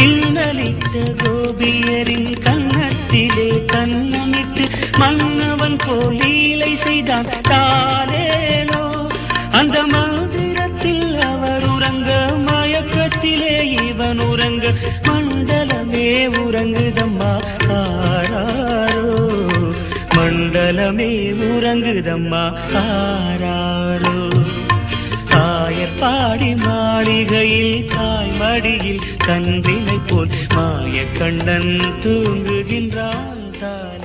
பின்னலிட்ட கோபியரின் கன்னத்திலே கண்ணமிட்டு மன்னவன் போல் லீலை செய்தான் தானேனோ அந்த மந்திரத்தில் அவர் உறங்க மயக்கத்திலே இவன் உறங்க மண்டலமே உறங்குதம்மா ஆராரோ மண்டலமே உறங்குதம்மா ஆராரோ தாயப்பாடி மாளிகையில் தாய் மடியில் கன்றினை போல் மாய கண்ணன் தூங்குகின்றான் தானே